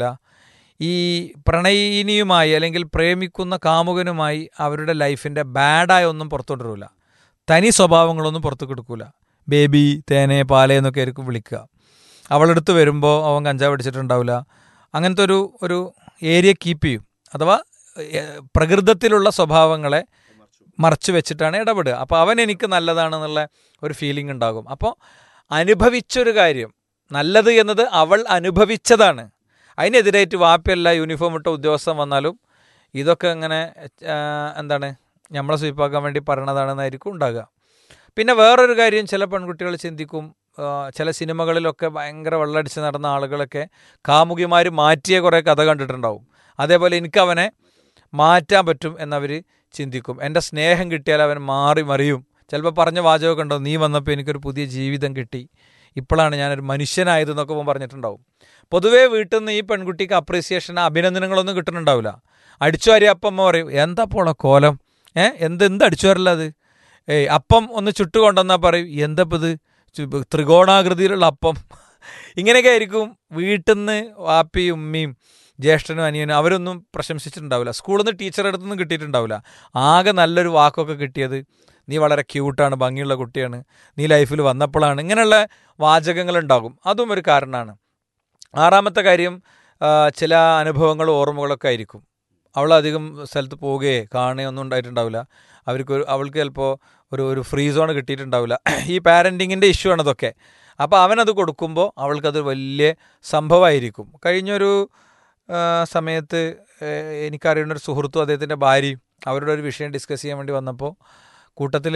Speaker 6: ഈ പ്രണയിനിയുമായി അല്ലെങ്കിൽ പ്രേമിക്കുന്ന കാമുകനുമായി അവരുടെ ലൈഫിൻ്റെ ബാഡായ ഒന്നും പുറത്തുകൊണ്ടിരില്ല തനി സ്വഭാവങ്ങളൊന്നും പുറത്തു കൊടുക്കൂല ബേബി തേനെ പാലേ എന്നൊക്കെ ആയിരിക്കും വിളിക്കുക അവളെടുത്ത് വരുമ്പോൾ അവൻ കഞ്ചാവ് അടിച്ചിട്ടുണ്ടാവില്ല അങ്ങനത്തെ ഒരു ഒരു ഏരിയ കീപ്പ് ചെയ്യും അഥവാ ഏഹ്, പ്രകൃതത്തിലുള്ള സ്വഭാവങ്ങളെ മറച്ചു വെച്ചിട്ടാണ് ഇടപെടുക അപ്പോൾ അവൻ എനിക്ക് നല്ലതാണെന്നുള്ള ഒരു ഫീലിംഗ് ഉണ്ടാകും അപ്പോൾ അനുഭവിച്ചൊരു കാര്യം നല്ലത് എന്നത് അവൾ അനുഭവിച്ചതാണ് അതിനെതിരായിട്ട് വാപ്പയല്ല യൂണിഫോം ഇട്ട ഉദ്യോഗസ്ഥൻ വന്നാലും ഇതൊക്കെ ഇങ്ങനെ ആ, എന്താണ് നമ്മളെ സ്വീപ്പാക്കാൻ വേണ്ടി പറയണതാണെന്നായിരിക്കും ഉണ്ടാകുക പിന്നെ വേറൊരു കാര്യം ചില പെൺകുട്ടികൾ ചിന്തിക്കും ആ, ചില സിനിമകളിലൊക്കെ ഭയങ്കര വെള്ളടിച്ച് നടന്ന ആളുകളൊക്കെ കാമുകിമാർ മാറ്റിയ കുറേ കഥ കണ്ടിട്ടുണ്ടാവും അതേപോലെ എനിക്ക് അവനെ മാറ്റാൻ പറ്റും എന്നവർ ചിന്തിക്കും എൻ്റെ സ്നേഹം കിട്ടിയാൽ അവൻ മാറി മറിയും ചിലപ്പോൾ പറഞ്ഞ വാചകമൊക്കെ ഉണ്ടോ നീ വന്നപ്പോൾ എനിക്കൊരു പുതിയ ജീവിതം കിട്ടി ഇപ്പോഴാണ് ഞാനൊരു മനുഷ്യനായതെന്നൊക്കെ അവൻ പറഞ്ഞിട്ടുണ്ടാവും പൊതുവേ വീട്ടിൽ നിന്ന് ഈ പെൺകുട്ടിക്ക് അപ്രീസിയേഷൻ അഭിനന്ദനങ്ങളൊന്നും കിട്ടുന്നുണ്ടാവില്ല അടിച്ചു വാരി അപ്പം അമ്മ പറയും എന്താ പോളെ കോലം ഏ എന്ത് എന്ത് അടിച്ചു വരല്ല അത് ഏയ് അപ്പം ഒന്ന് ചുട്ടു കൊണ്ടുവന്നാൽ പറയും എന്താ ഇപ്പം ഇത് ചു- ത്രികോണാകൃതിയിലുള്ള അപ്പം ഇങ്ങനെയൊക്കെ ആയിരിക്കും വീട്ടിൽ നിന്ന് വാപ്പിയും ഉമ്മയും ജ്യേഷ്ഠനും അനിയനും അവരൊന്നും പ്രശംസിച്ചിട്ടുണ്ടാവില്ല സ്കൂളിൽ നിന്ന് ടീച്ചറുടെ അടുത്ത് നിന്ന് കിട്ടിയിട്ടുണ്ടാവില്ല ആകെ നല്ലൊരു വാക്കൊക്കെ കിട്ടിയത് നീ വളരെ ക്യൂട്ടാണ് ഭംഗിയുള്ള കുട്ടിയാണ് നീ ലൈഫിൽ വന്നപ്പോഴാണ് ഇങ്ങനെയുള്ള വാചകങ്ങളുണ്ടാകും അതും ഒരു കാരണമാണ് ആറാമത്തെ കാര്യം ആ, ചില അനുഭവങ്ങളും ഓർമ്മകളൊക്കെ ആയിരിക്കും അവൾ അധികം സ്ഥലത്ത് പോവുകയോ കാണുകയോ ഒന്നും ഉണ്ടായിട്ടുണ്ടാവില്ല അവർക്ക് ഒരു അവൾക്ക് ചിലപ്പോൾ ഒരു ഒരു ഫ്രീ സോൺ കിട്ടിയിട്ടുണ്ടാവില്ല ഈ പാരൻറ്റിങ്ങിൻ്റെ ഇഷ്യൂ ആണ് അതൊക്കെ അപ്പോൾ അവനത് കൊടുക്കുമ്പോൾ അവൾക്കത് വലിയ സംഭവമായിരിക്കും കഴിഞ്ഞൊരു ആ, സമയത്ത് ഏഹ്, എനിക്കറിയുന്ന ഒരു സുഹൃത്തും അദ്ദേഹത്തിൻ്റെ ഭാര്യയും അവരുടെ ഒരു വിഷയം ഡിസ്കസ് ചെയ്യാൻ വേണ്ടി വന്നപ്പോൾ കൂട്ടത്തിൽ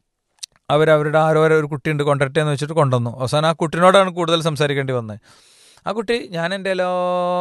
Speaker 6: അവരവരുടെ ആരോ ഒരു കുട്ടിയുണ്ട് കൊണ്ടുവരട്ടെ എന്ന് വെച്ചിട്ട് കൊണ്ടുവന്നു അവസാനം ആ കുട്ടിനോടാണ് കൂടുതൽ സംസാരിക്കേണ്ടി വന്നത് ആ കുട്ടി ഞാൻ എൻ്റെ എല്ലാ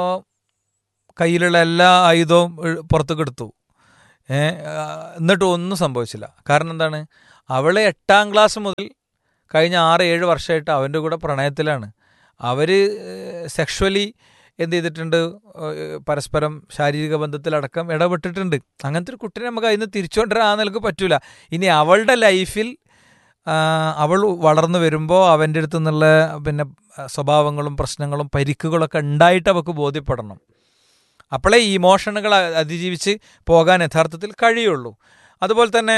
Speaker 6: കയ്യിലുള്ള എല്ലാ ആയുധവും എ- പുറത്തേക്ക് എടുത്തു ഏ, ആ, എന്നിട്ടും ഒന്നും സംഭവിച്ചില്ല കാരണം എന്താണ് അവളെ എട്ടാം ക്ലാസ് മുതൽ കഴിഞ്ഞ ആറ് ഏഴ് വർഷമായിട്ട് അവൻ്റെ കൂടെ പ്രണയത്തിലാണ് അവർ സെക്ഷുവലി എന്ത് ചെയ്തിട്ടുണ്ട് ഏഹ് പരസ്പരം ശാരീരിക ബന്ധത്തിലടക്കം ഇടപെട്ടിട്ടുണ്ട് അങ്ങനത്തെ ഒരു കുട്ടിനെ നമുക്ക് അതിന് തിരിച്ചുകൊണ്ടുവരാൻ ആ നിലക്ക് പറ്റൂല ഇനി അവളുടെ ലൈഫിൽ ആ, അവൾ വളർന്നു വരുമ്പോൾ അവൻ്റെ അടുത്ത് നിന്നുള്ള പിന്നെ ആ, സ്വഭാവങ്ങളും പ്രശ്നങ്ങളും പരിക്കുകളൊക്കെ ഉണ്ടായിട്ട് അവൾക്ക് ബോധ്യപ്പെടണം അപ്പോഴേ ഈ ഇമോഷനുകൾ അ- അതിജീവിച്ച് പോകാൻ യഥാർത്ഥത്തിൽ കഴിയുള്ളൂ അതുപോലെ തന്നെ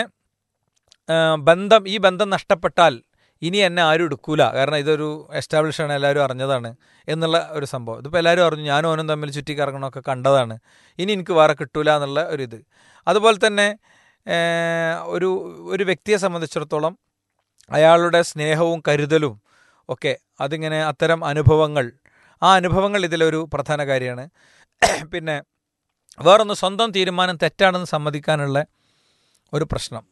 Speaker 6: ആ, ബന്ധം ഈ ബന്ധം നഷ്ടപ്പെട്ടാൽ ഇനി എന്നെ ആരും എടുക്കൂല കാരണം ഇതൊരു എസ്റ്റാബ്ലിഷ് ആണ് എല്ലാവരും അറിഞ്ഞതാണ് എന്നുള്ള ഒരു സംഭവം ഇതിപ്പോൾ എല്ലാവരും അറിഞ്ഞു ഞാനും ഓനും തമ്മിൽ ചുറ്റിക്കറങ്ങണമൊക്കെ കണ്ടതാണ് ഇനി എനിക്ക് വേറെ കിട്ടൂല എന്നുള്ള ഒരു ഇത് അതുപോലെ തന്നെ ഏ, ഒരു ഒരു വ്യക്തിയെ സംബന്ധിച്ചിടത്തോളം അയാളുടെ സ്നേഹവും കരുതലും ഒക്കെ അതിങ്ങനെ അത്തരം അനുഭവങ്ങൾ ആ അനുഭവങ്ങൾ ഇതിലൊരു പ്രധാന കാര്യമാണ് പിന്നെ വേറൊന്ന് സ്വന്തം തീരുമാനം തെറ്റാണെന്ന് സമ്മതിക്കാനുള്ള ഒരു പ്രശ്നം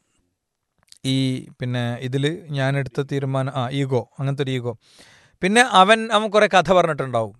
Speaker 6: ഈ പിന്നെ ഇതിൽ ഞാനെടുത്ത തീരുമാനം ആ ഈഗോ അങ്ങനത്തെ ഒരു ഈഗോ പിന്നെ അവൻ അവൻ കുറേ കഥ പറഞ്ഞിട്ടുണ്ടാവും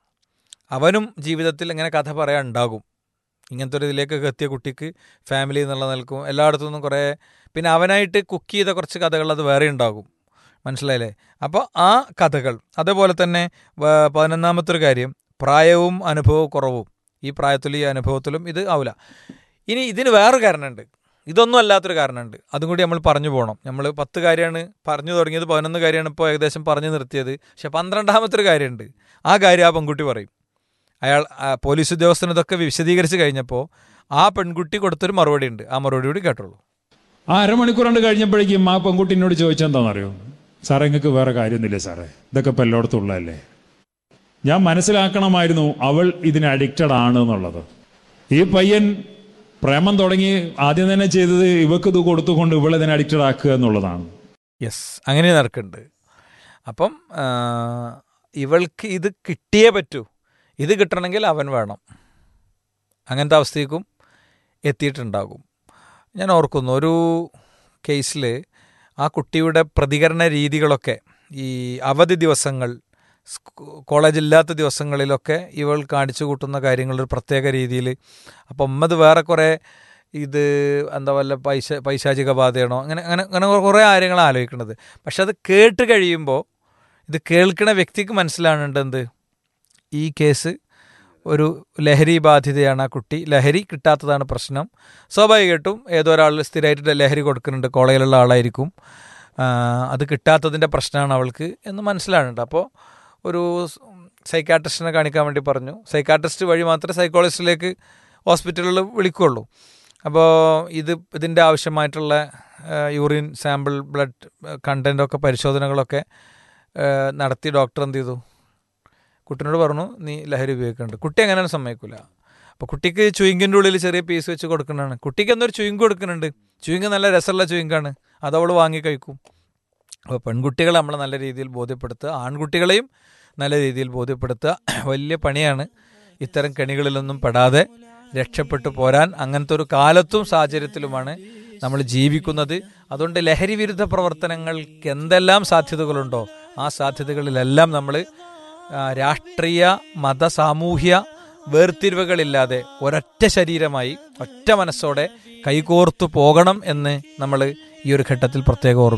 Speaker 6: അവനും ജീവിതത്തിൽ ഇങ്ങനെ കഥ പറയാൻ ഉണ്ടാകും ഇങ്ങനത്തെ ഒരു ഇതിലേക്കൊക്കെ എത്തിയ കുട്ടിക്ക് ഫാമിലി എന്നുള്ള നിൽക്കും എല്ലായിടത്തു നിന്നും കുറേ പിന്നെ അവനായിട്ട് കുക്ക് ചെയ്ത കുറച്ച് കഥകൾ അത് വേറെ ഉണ്ടാകും മനസ്സിലായില്ലേ അപ്പോൾ ആ കഥകൾ അതേപോലെ തന്നെ വ- പതിനൊന്നാമത്തെ ഒരു കാര്യം പ്രായവും അനുഭവവും കുറവും ഈ പ്രായത്തിലും ഈ അനുഭവത്തിലും ഇത് ആവില്ല ഇനി ഇതിന് വേറൊരു കാരണമുണ്ട് ഇതൊന്നും അല്ലാത്തൊരു കാരണമുണ്ട് അതും കൂടി നമ്മൾ പറഞ്ഞു പോകണം നമ്മൾ പത്ത് കാര്യമാണ് പറഞ്ഞു തുടങ്ങിയത് പതിനൊന്ന് കാര്യമാണ് ഇപ്പോൾ ഏകദേശം പറഞ്ഞു നിർത്തിയത് പക്ഷെ പന്ത്രണ്ടാമത്തെ ഒരു കാര്യമുണ്ട് ആ കാര്യം ആ പെൺകുട്ടി പറയും അയാൾ ആ പോലീസ് ഉദ്യോഗസ്ഥന് ഇതൊക്കെ വിശദീകരിച്ച് കഴിഞ്ഞപ്പോൾ ആ പെൺകുട്ടി കൊടുത്തൊരു മറുപടി ഉണ്ട് ആ മറുപടി കൂടി കേട്ടോളൂ
Speaker 7: ആ അരമണിക്കൂർ കൊണ്ട് കഴിഞ്ഞപ്പോഴേക്കും ആ പെൺകുട്ടി എന്നോട് ചോദിച്ചെന്താണെന്നറിയോ സാറേ നിങ്ങൾക്ക് വേറെ കാര്യമൊന്നുമില്ല സാറേ ഇതൊക്കെ ഇപ്പം എല്ലായിടത്തും ഉള്ളതല്ലേ ഞാൻ മനസ്സിലാക്കണമായിരുന്നു അവൾ ഇതിന് അഡിക്റ്റഡ് ആണ് എന്നുള്ളത് ഈ പയ്യൻ പ്രേമം തുടങ്ങി ആദ്യം തന്നെ ചെയ്തത് ഇവക്ക് ഇത് കൊടുത്തുകൊണ്ട് ഇവളെ ഇതിന് അഡിക്റ്റഡ് ആക്കുക എന്നുള്ളതാണ്
Speaker 6: യെസ് അങ്ങനെ നടക്കുന്നുണ്ട് അപ്പം ആ, ഇവൾക്ക് ഇത് കിട്ടിയേ പറ്റൂ ഇത് കിട്ടണമെങ്കിൽ അവൻ വേണം അങ്ങനത്തെ അവസ്ഥയ്ക്കും എത്തിയിട്ടുണ്ടാകും ഞാൻ ഓർക്കുന്നു ഒരു കേസിൽ ആ കുട്ടിയുടെ പ്രതികരണ രീതികളൊക്കെ ഈ അവധി ദിവസങ്ങൾ സ്കൂ- കോളേജില്ലാത്ത ദിവസങ്ങളിലൊക്കെ ഇവൾ കാണിച്ചു കൂട്ടുന്ന കാര്യങ്ങൾ ഒരു പ്രത്യേക രീതിയിൽ അപ്പം ഉമ്മത് വേറെ കുറേ ഇത് എന്താ വല്ല പൈസ പൈശാചിക ബാധയാണോ അങ്ങനെ അങ്ങനെ അങ്ങനെ കുറേ കാര്യങ്ങൾ ആലോചിക്കുന്നത് പക്ഷെ അത് കേട്ട് കഴിയുമ്പോൾ ഇത് കേൾക്കുന്ന വ്യക്തിക്ക് മനസ്സിലാകുന്നുണ്ട് എന്ത് ഈ കേസ് ഒരു ലഹരി ബാധിതയാണ് ആ കുട്ടി ലഹരി കിട്ടാത്തതാണ് പ്രശ്നം സ്വാഭാവികമായിട്ടും ഏതോ ഒരാൾ സ്ഥിരമായിട്ട് ലഹരി കൊടുക്കുന്നുണ്ട് കോളേജിലുള്ള ആളായിരിക്കും ആ, അത് കിട്ടാത്തതിൻ്റെ പ്രശ്നമാണ് അവൾക്ക് എന്ന് മനസ്സിലാകുന്നുണ്ട് അപ്പോൾ ഒരു സൈക്കാട്രിസ്റ്റിനെ കാണിക്കാൻ വേണ്ടി പറഞ്ഞു സൈക്കാട്രിസ്റ്റ് വഴി മാത്രമേ സൈക്കോളജിസ്റ്റിലേക്ക് ഹോസ്പിറ്റലുകളിൽ വിളിക്കുകയുള്ളൂ അപ്പോൾ ഇത് ഇതിൻ്റെ ആവശ്യമായിട്ടുള്ള യൂറിൻ സാമ്പിൾ ബ്ലഡ് കണ്ടൻറ്റൊക്കെ പരിശോധനകളൊക്കെ ആ, നടത്തി ഡോക്ടർ എന്ത് ചെയ്തു കുട്ടീനോട് പറഞ്ഞു നീ ലഹരി ഉപയോഗിക്കുന്നുണ്ട് കുട്ടി അങ്ങനെ സമ്മതിക്കില്ല അപ്പോൾ കുട്ടിക്ക് ചുയിങ്കിൻ്റെ ഉള്ളിൽ ചെറിയ പീസ് വെച്ച് കൊടുക്കുന്നതാണ് കുട്ടിക്ക് എന്നൊരു ചുയിങ്ക് കൊടുക്കുന്നുണ്ട് ചുയിങ്ക് നല്ല രസമുള്ള ചുയിങ്കാണ് അത് അവൾ വാങ്ങി കഴിക്കും അപ്പോൾ പെൺകുട്ടികളെ നമ്മൾ നല്ല രീതിയിൽ ബോധ്യപ്പെടുത്തുക ആൺകുട്ടികളെയും നല്ല രീതിയിൽ ബോധ്യപ്പെടുത്തുക വലിയ പണിയാണ് ഇത്തരം കെണികളിലൊന്നും പെടാതെ രക്ഷപ്പെട്ടു പോരാൻ അങ്ങനത്തെ ഒരു കാലത്തും സാഹചര്യത്തിലുമാണ് നമ്മൾ ജീവിക്കുന്നത് അതുകൊണ്ട് ലഹരി വിരുദ്ധ പ്രവർത്തനങ്ങൾക്ക് എന്തെല്ലാം സാധ്യതകളുണ്ടോ ആ സാധ്യതകളിലെല്ലാം നമ്മൾ ആ, രാഷ്ട്രീയ മത സാമൂഹ്യ വേർതിരിവുകളില്ലാതെ ഒരൊറ്റ ശരീരമായി ഒറ്റ മനസ്സോടെ കൈകോർത്തു പോകണം എന്ന് നമ്മൾ ഈ ഒരു ഘട്ടത്തിൽ പ്രത്യേകം ഓർമ്മ